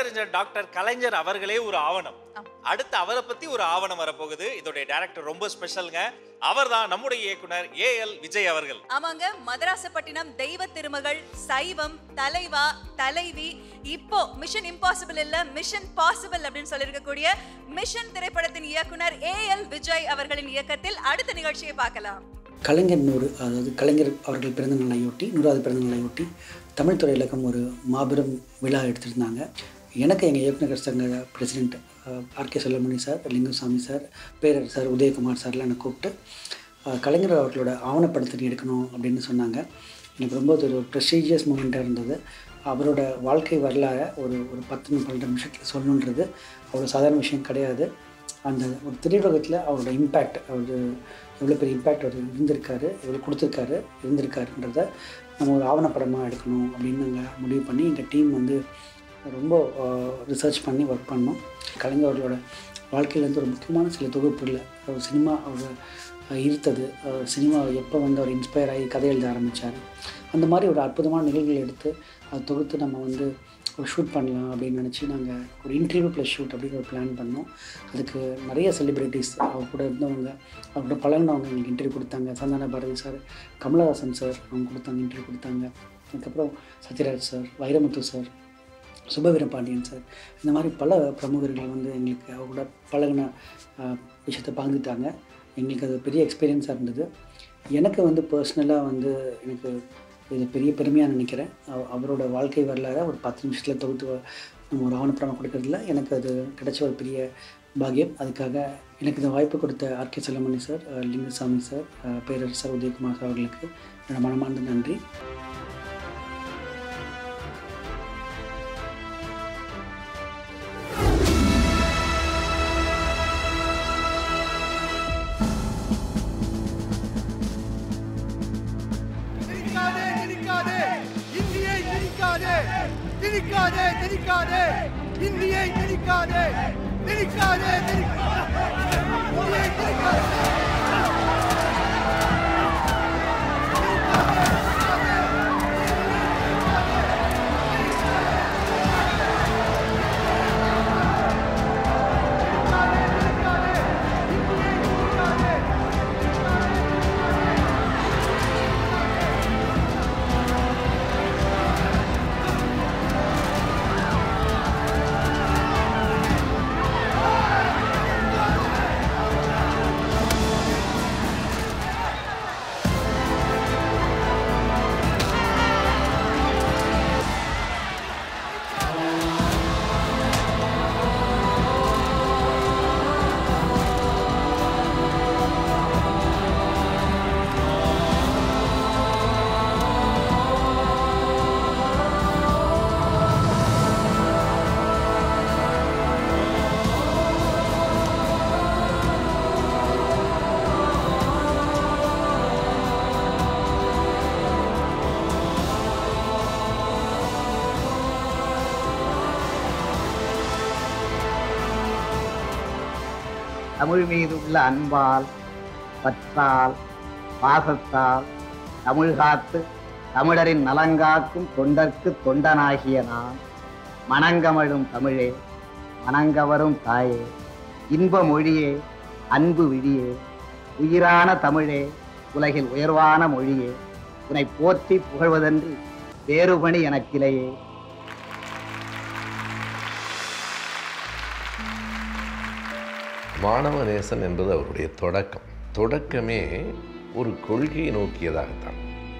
வழக்கறிஞர் டாக்டர் கலைஞர் அவர்களே ஒரு ஆவணம் ஆமா. அடுத்து அவரை பத்தி ஒரு ஆவணம் வரப்போகுது இதோடைய டைரக்டர் ரொம்ப ஸ்பெஷலுங்க அவர்தான் நம்முடைய இயக்குனர் ஏ எல் விஜய் அவர்கள் ஆமாங்க மதராசப்பட்டினம் தெய்வ திருமகள் சைவம் தலைவா தலைவி இப்போ மிஷன் இம்பாசிபிள் இல்ல மிஷன் பாசிபிள் அப்படின்னு சொல்லியிருக்கக்கூடிய மிஷன் திரைப்படத்தின் இயக்குனர் ஏ எல் விஜய் அவர்களின் இயக்கத்தில் அடுத்த நிகழ்ச்சியை பார்க்கலாம் கலைஞர் நூறு அதாவது கலைஞர் அவர்கள் பிறந்த நாளையொட்டி நூறாவது பிறந்த நாளையொட்டி தமிழ் துறை இலக்கம் ஒரு மாபெரும் விழா எடுத்திருந்தாங்க எனக்கு எங்கள் இயக்குநர் சங்க president R K Selvamani sir Lingusamy sir பேரர் சார் உதயகுமார் சார்லாம் என்னை கூப்பிட்டு அஹ், கலைஞர் அவர்களோட ஆவணப்படத்தை எடுக்கணும் அப்படின்னு சொன்னாங்க எனக்கு ரொம்ப அது ஒரு ப்ரெஸ்டீஜியஸ் மூமெண்ட்டாக இருந்தது அவரோட வாழ்க்கை வரலாறை ஒரு ஒரு பத்து பன்னெண்டு நிமிஷத்தில் சொல்லணுன்றது அவ்வளோ சாதாரண விஷயம் கிடையாது அந்த ஒரு திரையுலகத்தில் அவரோட இம்பேக்ட் அவர் எவ்வளோ பெரிய இம்பேக்ட் அவர் இருந்திருக்காரு எவ்வளோ கொடுத்துருக்காரு இருந்திருக்காருன்றத நம்ம ஒரு ஆவணப்படமாக எடுக்கணும் அப்படின்னு நாங்கள் முடிவு பண்ணி எங்கள் டீம் வந்து ரொம்ப ரிசர்ச் பண்ணி ஒர்க் பண்ணோம் கலைஞர் அவர்களோட வாழ்க்கையிலேருந்து ஒரு முக்கியமான சில தொகுப்புகளில் அவர் சினிமா அவர் ஈர்த்தது அஹ் சினிமா எப்போ வந்து அவர் இன்ஸ்பயர் ஆகி கதை எழுத ஆரம்பித்தார் அந்த மாதிரி ஒரு அற்புதமான நிகழ்வுகள் எடுத்து அதை தொகுத்து நம்ம வந்து ஒரு ஷூட் பண்ணலாம் அப்படின்னு நினச்சி நாங்கள் ஒரு இன்டர்வியூ ப்ளஸ் ஷூட் அப்படின்னு ஒரு பிளான் பண்ணோம் அதுக்கு நிறைய செலிப்ரிட்டிஸ் அவர் கூட இருந்தவங்க அவர் கூட பழகினவங்க எங்களுக்கு இன்டர்வியூ கொடுத்தாங்க சந்தான பாரதி சார் கமலஹாசன் சார் அவங்க கொடுத்தாங்க இன்டர்வியூ கொடுத்தாங்க அதுக்கப்புறம் Sathyaraj sir Vairamuthu sir Subaveera Pandian sir இந்த மாதிரி பல பிரமுகர்கள் வந்து எங்களுக்கு அவங்க கூட பழகின அஹ், விஷயத்தை பகிர்ந்துட்டாங்க எங்களுக்கு அது பெரிய எக்ஸ்பீரியன்ஸாக இருந்தது எனக்கு வந்து பர்சனலாக வந்து எனக்கு இது பெரிய பெருமையாக நினைக்கிறேன் அவ- அவரோட வாழ்க்கை வரலாறு ஒரு பத்து நிமிஷத்தில் தொகுத்து நம்ம ஒரு ஆவணப்படம் கொடுக்கறதுல எனக்கு அது கிடைச்ச ஒரு பெரிய பாக்கியம் அதுக்காக எனக்கு இந்த வாய்ப்பு கொடுத்த ஆர்கே செல்லமணி சார் அஹ், லிங்குசாமி சார் அஹ், பேரரசர் உதயகுமார் சார் அவர்களுக்கு என்னோட மனமார்ந்த நன்றி திணிக்காதே திணிக்காதே இந்தியை திணிக்காதே திணிக்காதே திணிக்காதே இந்தியை திணிக்காதே திணிக்காதே திணிக்காதே இந்தியை திணிக்காதே தமிழ் மீதுள்ள அன்பால் பற்றால் பாசத்தால் தமிழ் காத்து தமிழரின் நலங்காக்கும் தொண்டர்க்கு தொண்டனாகிய நான் மணங்கமழும் தமிழே மணங்கவரும் தாயே இன்ப மொழியே அன்பு விழியே உயிரான தமிழே உலகில் உயர்வான மொழியே உன்னை போற்றி புகழ்வதன்றி வேறுபணி எனக்கிலையே மாணவநேசன் என்பது அவருடைய தொடக்கம் தொடக்கமே ஒரு கொள்கையை நோக்கியதாகத்தான்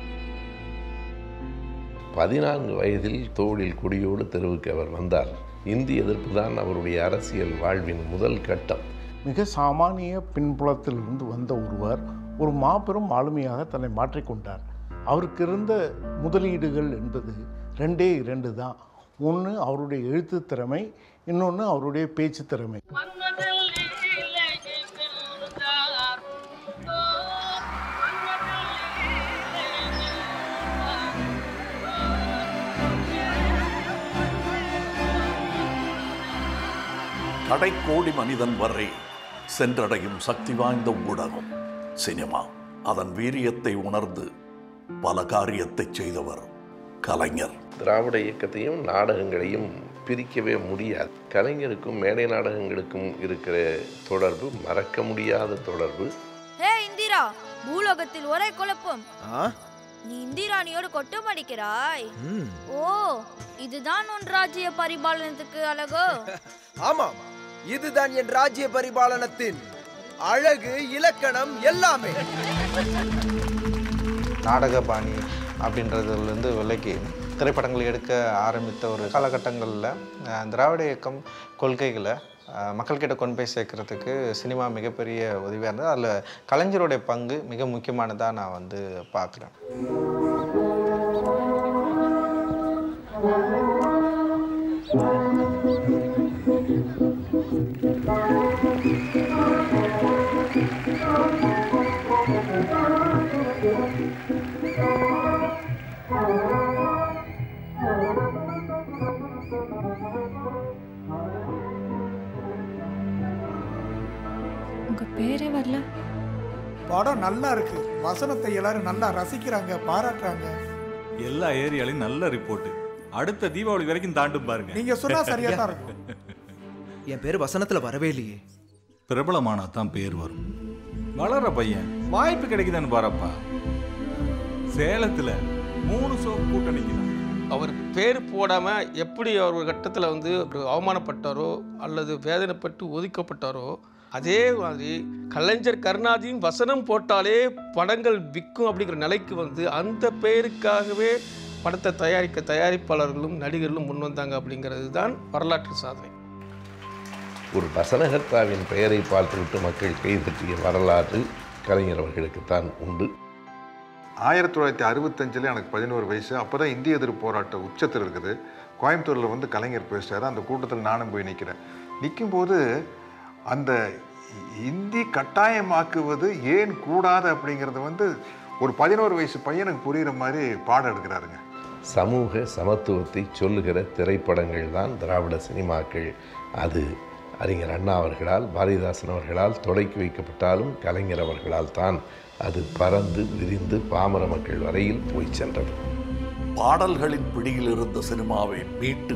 பதினான்கு வயதில் தோளில் குடியோடு தெருவுக்கு அவர் வந்தார் இந்தி எதிர்ப்பு தான் அவருடைய அரசியல் வாழ்வின் முதல் கட்டம் மிக சாமானிய பின்புலத்திலிருந்து வந்த ஒருவர் ஒரு மாபெரும் ஆளுமையாக தன்னை மாற்றிக்கொண்டார் அவருக்கு இருந்த முதலீடுகள் என்பது ரெண்டே இரண்டு தான் ஒன்று அவருடைய எழுத்து திறமை இன்னொன்று அவருடைய பேச்சு திறமை கடைக்கோடி மனிதன் வரை சென்றடையும் சக்தி வாய்ந்த ஊடகம் சினிமா அதன் வீரியத்தை உணர்ந்து பல காரியத்தை செய்தவர் கலைஞர் திராவிட இயக்கத்தையும் நாடகங்களையும் பிரிக்கவே முடியாது கலைஞருக்கும் மேடை நாடகங்களுக்கும் இருக்கிற தொடர்பு மறக்க முடியாத தொடர்பு ஹே இந்திரா பூலோகத்தில் ஒரே குழப்பம் நீ இந்திராணியோடு கொட்டம் அடிக்கிறாய் ஓ இதுதான் உன் ராஜ்ய பரிபாலனத்துக்கு அழகோ ஆமாம் இதுதான் என் ராஜ்ய பரிபாலனத்தின் அழகு இலக்கணம் எல்லாமே நாடகபாணி அப்படின்றதுலேருந்து விலகி திரைப்படங்கள் எடுக்க ஆரம்பித்த ஒரு காலகட்டங்களில் அஹ், திராவிட இயக்கம் கொள்கைகளை அஹ், மக்கள்கிட்ட கொண்டு போய் சேர்க்கறதுக்கு சினிமா மிகப்பெரிய உதவியாக இருந்தது அதில் கலைஞருடைய பங்கு மிக முக்கியமானதாக நான் வந்து பார்க்குறேன் உங்க பேரே வரல படம் நல்லா இருக்கு வசனத்தை எல்லாரும் நல்லா ரசிக்கிறாங்க பாராட்டுறாங்க எல்லா ஏரியாலையும் நல்ல ரிப்போர்ட் அடுத்த தீபாவளி வரைக்கும் தாண்டும் பாருங்க நீங்க சொன்னா சரியா தான் இருக்கும் என் பேர் வசனத்துல வரவே இல்லையே பிரபலமானா தான் பேர் வரும் வளர பையன் வாய்ப்பு கிடைக்குதான்னு பாரப்பா சேலத்துல மூணு ஷோ கூட்டணிக்கு தான் அவர் பேர் போடாம எப்படி அவர் ஒரு கட்டத்தில் வந்து ஒரு அவமானப்பட்டாரோ அல்லது வேதனைப்பட்டு ஒதுக்கப்பட்டாரோ அதே மாதிரி கலைஞர் கருணாநிதியும் வசனம் போட்டாலே படங்கள் விற்கும் அப்படிங்கிற நிலைக்கு வந்து அந்த பெயருக்காகவே படத்தை தயாரிக்க தயாரிப்பாளர்களும் நடிகர்களும் முன் வந்தாங்க அப்படிங்கிறது தான் வரலாற்று சாதனை ஒரு வசனகர்த்தாவின் பெயரை பார்த்துவிட்டு மக்கள் கைதட்டிய வரலாறு கலைஞர் அவர்களுக்குத்தான் உண்டு ஆயிரத்தி தொள்ளாயிரத்தி அறுபத்தஞ்சில் எனக்கு பதினோரு வயசு அப்போ தான் இந்திய எதிர்ப்பு போராட்ட உச்சத்தில் இருக்குது கோயம்புத்தூரில் வந்து கலைஞர் பேசுகிறாரு அந்த கூட்டத்தில் நானும் போய் நிற்கிறேன் நிற்கும்போது அந்த இந்தி கட்டாயமாக்குவது ஏன் கூடாது அப்படிங்கிறது வந்து ஒரு பதினோரு வயசு பையனுக்கு புரிகிற மாதிரி பாடம் எடுக்கிறாருங்க சமூக சமத்துவத்தை சொல்லுகிற திரைப்படங்கள் தான் திராவிட சினிமாக்கள் அது அறிஞர் அண்ணா அவர்களால் பாரதிதாசன் அவர்களால் தொடக்கி வைக்கப்பட்டாலும் கலைஞர் அவர்களால் தான் அது பறந்து விரிந்து பாமர மக்கள் வரையில் போய் சென்றது பாடல்களின் பிடியில் இருந்த சினிமாவை மீட்டு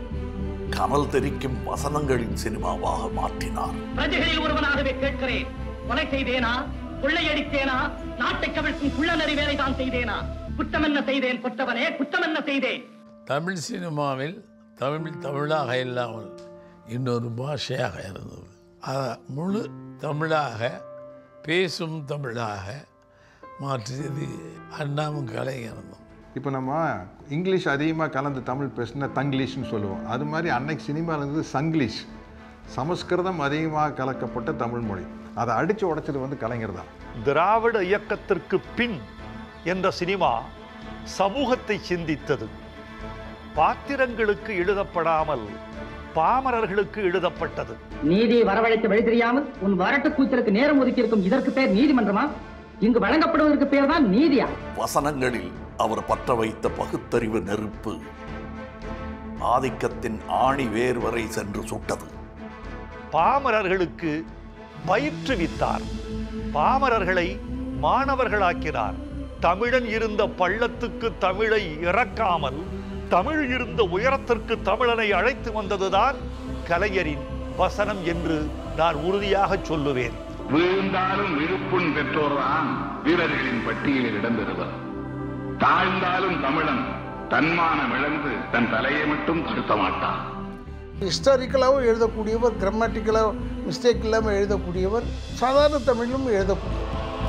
கனல் தெரிக்கும் வசனங்களின் சினிமாவாக மாற்றினார் பிரஜைகளில் ஒருவனாகவே கேட்கிறேன் கொலை செய்தேனா கொள்ளையடித்தேனா நாட்டை கவிழ்க்கும் குள்ளநறி வேலை தான் செய்தேனா குற்றம் என்ன செய்தேன் கொற்றவனே குற்றம் என்ன செய்தேன் தமிழ் சினிமாவில் தமிழ் தமிழாக இல்லாமல் இன்னொரு பாஷையாக இருந்தது அதை முழு தமிழாக பேசும் தமிழாக மாற்றியது அண்ணாவும் கலைஞரும் தான். இப்போ நம்ம இங்கிலீஷ் அதிகமாக கலந்து தமிழ் பேசினா தங்கிலீஷ்னு சொல்லுவோம் அது மாதிரி அன்னைக்கு சினிமாவில் இருந்தது சங்கிலீஷ் சமஸ்கிருதம் அதிகமாக கலக்கப்பட்ட தமிழ் மொழி அதை அடித்து உடைச்சது வந்து கலைஞர் தான் திராவிட இயக்கத்திற்கு பின் என்ற சினிமா சமூகத்தை சிந்தித்தது பாத்திரங்களுக்கு எழுதப்படாமல் பாமரர்களுக்கு எழுதப்பட்டது நீதியை வரவழைக்க வழி தெரியாமல் உன் வரட்டு கூச்சலுக்கு நேரம் ஒதுக்கி இருக்கும் இதற்கு பேர் நீதிமன்றமா இங்கு வழங்கப்படுவதற்கு பேர் தான் நீதியா வசனங்களில் அவர் பற்ற வைத்த பகுத்தறிவு நெருப்பு ஆதிக்கத்தின் ஆணி வேர் வரை சென்று சுட்டது பாமரர்களுக்கு பயிற்றுவித்தார் பாமரர்களை மாணவர்களாக்கினார் தமிழன் இருந்த பள்ளத்துக்கு தமிழை இறக்காமல் தமிழ் இருந்த உயரத்திற்கு தமிழனை அழைத்து வந்ததுதான் கலைஞரின் வசனம் என்று நான் உறுதியாக சொல்லுவேன் வீழ்ந்தாலும் விழுப்புண் பெற்றோர்தான் வீரர்களின் பட்டியலில் இடம்பெறுவர் தாழ்ந்தாலும் தமிழன் தன்மானம் இழந்து தன் தலையை மட்டும் தடுத்த மாட்டான் ஹிஸ்டாரிக்கலாகவும் எழுதக்கூடியவர் கிராமட்டிக்கலாக மிஸ்டேக் இல்லாமல் எழுதக்கூடியவர் சாதாரண தமிழிலும் எழுதக்கூடியவர்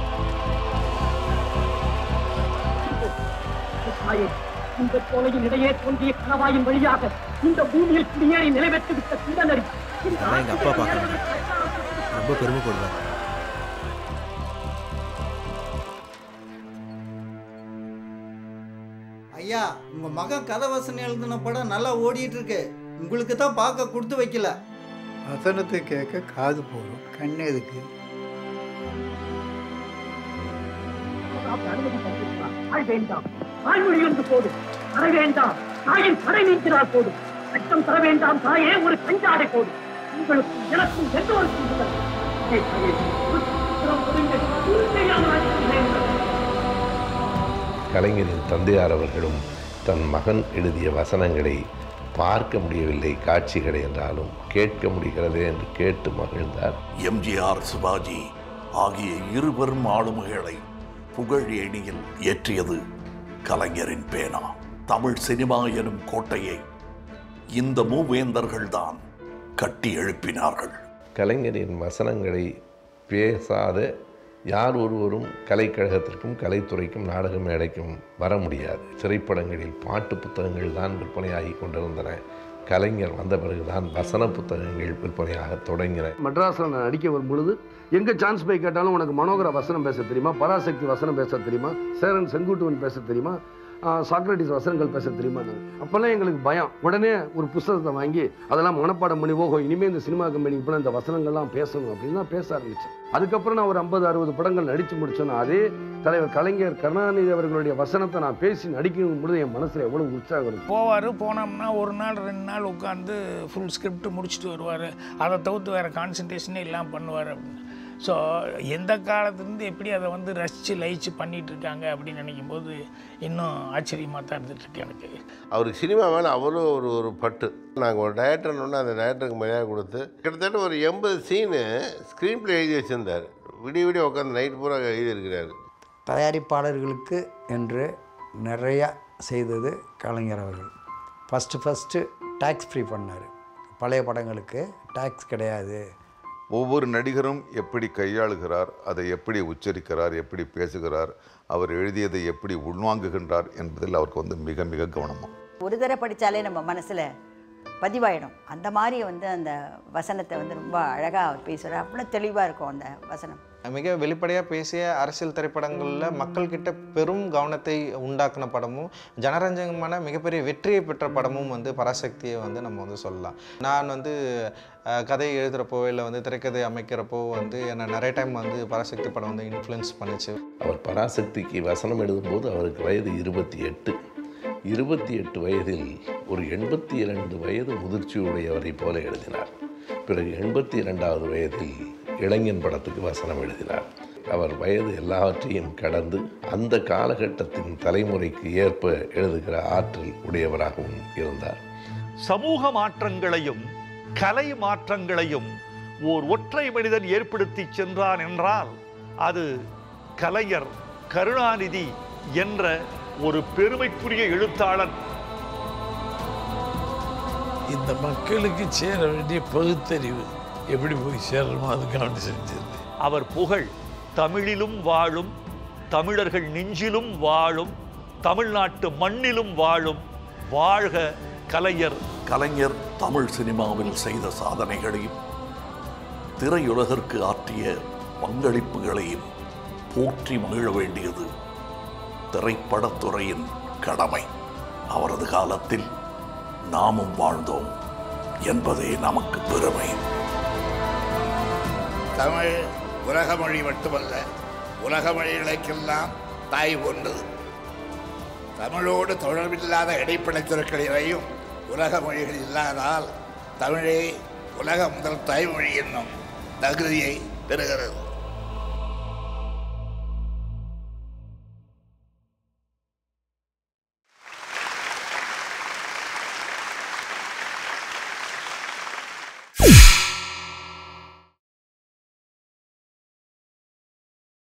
தாயே, இந்த சோலையின் இடையே தோன்றிய கணவாயின் வழியாக இந்த பூமியில் குடியேறி நிறைவேற்றி விட்ட குள்ளநரி இந்த அதான் எங்க அப்பா பார்க்கறாங்க ரொம்ப பெருமைப்படுவார் ஐயா உங்க மகன் கதை வசனம் எழுதின படம் நல்லா ஓடிட்டு இருக்கு உங்களுக்கு தான் பார்க்க கொடுத்து வைக்கல வசனத்தை கேட்க காது போடும் கண் எதுக்கு அனுமதி தந்திருக்கிறார். ஆள் வேண்டாம் தாய்மொழி ஒன்று போதும் தர வேண்டாம் தாயின் படை நீக்கிறார் போதும் அச்சம் தர வேண்டாம் தாயே ஒரு கஞ்சாடை போதும் உங்களுக்கும் எனக்கும் எல்லோருக்கும் முதல் ஏய் தாயே, புத்திரம் புரிந்து உண்மையான ஆட்சி வேண்டும். கலைஞரின் தந்தையார் அவர்களும் தன் மகன் எழுதிய வசனங்களை பார்க்க முடியவில்லை காட்சிகளை என்றாலும் கேட்க முடிகிறதே என்று கேட்டு மகிழ்ந்தார் எம்ஜிஆர் சிவாஜி ஆகிய இருவரும் ஆளுமைகளை புகழ் ஏணியில் ஏற்றியது கலைஞரின் பேனா தமிழ் சினிமா எனும் கோட்டையை இந்த மூவேந்தர்கள்தான் கட்டி எழுப்பினார்கள் கலைஞரின் வசனங்களை பேசாத யார் ஒருவரும் கலைக்கழகத்திற்கும் கலைத்துறைக்கும் நாடக மேடைக்கும் வர முடியாது திரைப்படங்களில் பாட்டு புத்தகங்கள் தான் விற்பனையாகி கொண்டிருந்தன கலைஞர் வந்த பிறகுதான் வசன புத்தகங்கள் விற்பனையாக தொடங்கின மெட்ராஸில் நான் நடிக்க வரும் பொழுது எங்கே சான்ஸ் போய் கேட்டாலும் உனக்கு மனோகர வசனம் பேச தெரியுமா பராசக்தி வசனம் பேச தெரியுமா சேரன் செங்குட்டுவன் பேச தெரியுமா ஆஹ் சாக்ரட்டிஸ் வசனங்கள் பேச தெரியுமா அப்போல்லாம் எங்களுக்கு பயம் உடனே ஒரு புஸ்தகத்தை வாங்கி அதெல்லாம் மனப்பாடம் பண்ணி ஓஹோ இனிமேல் இந்த சினிமா கம்பெனிக்கு போனால் இந்த வசனங்கள்லாம் பேசணும் அப்படின்னு தான் பேச ஆரம்பித்தேன் அதுக்கப்புறம் நான் ஒரு ஐம்பது அறுபது படங்கள் நடித்து முடிச்சேன்னா அதே தலைவர் கலைஞர் கருணாநிதி அவர்களுடைய வசனத்தை நான் பேசி நடிக்கும் பொழுது என் மனசில் எவ்வளோ உற்சாகம் இருக்கும் போவார் போனோம்னா ஒரு நாள் ரெண்டு நாள் உட்காந்து ஃபுல் ஸ்கிரிப்ட் முடிச்சுட்டு வருவார் அதை தவிர்த்து வேறு கான்சன்ட்ரேஷனே இல்லாமல் பண்ணுவார் அப்படின்னு ஸோ எந்த காலத்துலேருந்து எப்படி அதை வந்து ரசித்து லயிச்சு பண்ணிட்டு இருக்காங்க அப்படின்னு நினைக்கும் போது இன்னும் ஆச்சரியமாக தான் இருந்துகிட்ருக்கு எனக்கு அவருக்கு சினிமா மேலே அவ்வளோ ஒரு ஒரு பட்டு நாங்கள் ஒரு டயரக்டர்னு அந்த டயரக்டருக்கு மரியாதை கொடுத்து கிட்டத்தட்ட ஒரு எண்பது சீனு ஸ்க்ரீன் ப்ளே எழுதி வச்சுருந்தார் விடிய விடிய உட்காந்து நைட் பூரா எழுதியிருக்கிறாரு தயாரிப்பாளர்களுக்கு என்று நிறையா செய்தது கலைஞர் அவர்கள் ஃபஸ்ட்டு ஃபஸ்ட்டு டேக்ஸ் ஃப்ரீ பண்ணார் பழைய படங்களுக்கு டேக்ஸ் கிடையாது ஒவ்வொரு நடிகரும் எப்படி கையாளுகிறார் அதை எப்படி உச்சரிக்கிறார் எப்படி பேசுகிறார் அவர் எழுதியதை எப்படி உள்வாங்குகின்றார் என்பதில் அவருக்கு வந்து மிக மிக கவனமாக ஒரு தடவை படித்தாலே நம்ம மனசில் பதிவாயிடும் அந்த மாதிரி வந்து அந்த வசனத்தை வந்து ரொம்ப அழகாக அவர் பேசுகிறார் அவ்வளோ தெளிவாக இருக்கும் அந்த வசனம் மிக வெளிப்படையாக பேசிய அரசியல் திரைப்படங்களில் மக்கள்கிட்ட பெரும் கவனத்தை உண்டாக்குன படமும் ஜனரஞ்சகமான மிகப்பெரிய வெற்றியை பெற்ற படமும் வந்து பராசக்தியை வந்து நம்ம வந்து சொல்லலாம் நான் வந்து அஹ், கதை எழுதுகிறப்போ இல்லை வந்து திரைக்கதை அமைக்கிறப்போ வந்து என்னை நிறைய டைம் வந்து பராசக்தி படம் வந்து இன்ஃப்ளூயன்ஸ் பண்ணுச்சு அவர் பராசக்திக்கு வசனம் எழுதும்போது அவருக்கு வயது இருபத்தி எட்டு இருபத்தி எட்டு வயதில் ஒரு எண்பத்தி இரண்டு வயது முதிர்ச்சியுடையவரை போல எழுதினார் பிறகு எண்பத்தி இரண்டாவது வயதில் இளைஞன் படத்துக்கு வசனம் எழுதினார் அவர் வயது எல்லாவற்றையும் கடந்து அந்த காலகட்டத்தின் தலைமுறைக்கு ஏற்ப எழுதுகிற ஆற்றல் உடையவராகவும் இருந்தார் சமூக மாற்றங்களையும் கலை மாற்றங்களையும் ஓர் ஒற்றை மனிதன் ஏற்படுத்தி சென்றான் என்றால் அது கலைஞர் கருணாநிதி என்ற ஒரு பெருமைக்குரிய எழுத்தாளன் இந்த மக்களுக்கு சேர வேண்டிய பகுத்தறிவு எப்படி போய் சேரணுமோ அதுக்கான செஞ்சது அவர் புகழ் தமிழிலும் வாழும் தமிழர்கள் நெஞ்சிலும் வாழும் தமிழ்நாட்டு மண்ணிலும் வாழும் வாழ்க கலைஞர் கலைஞர் தமிழ் சினிமாவில் செய்த சாதனைகளையும் திரையுலகிற்கு ஆற்றிய பங்களிப்புகளையும் போற்றி மகிழ வேண்டியது திரைப்படத்துறையின் கடமை அவரது காலத்தில் நாமும் வாழ்ந்தோம் என்பதே நமக்கு பெருமை தமிழ் உலக மொழி மட்டுமல்ல உலக மொழிகளுக்கெல்லாம் தாய் போன்றது தமிழோடு தொடர்பில்லாத இடைப்படைச் சொற்களிலையும் உலக மொழிகள் இல்லாதால் தமிழே உலக முதல் தாய்மொழி என்னும் தகுதியை பெறுகிறது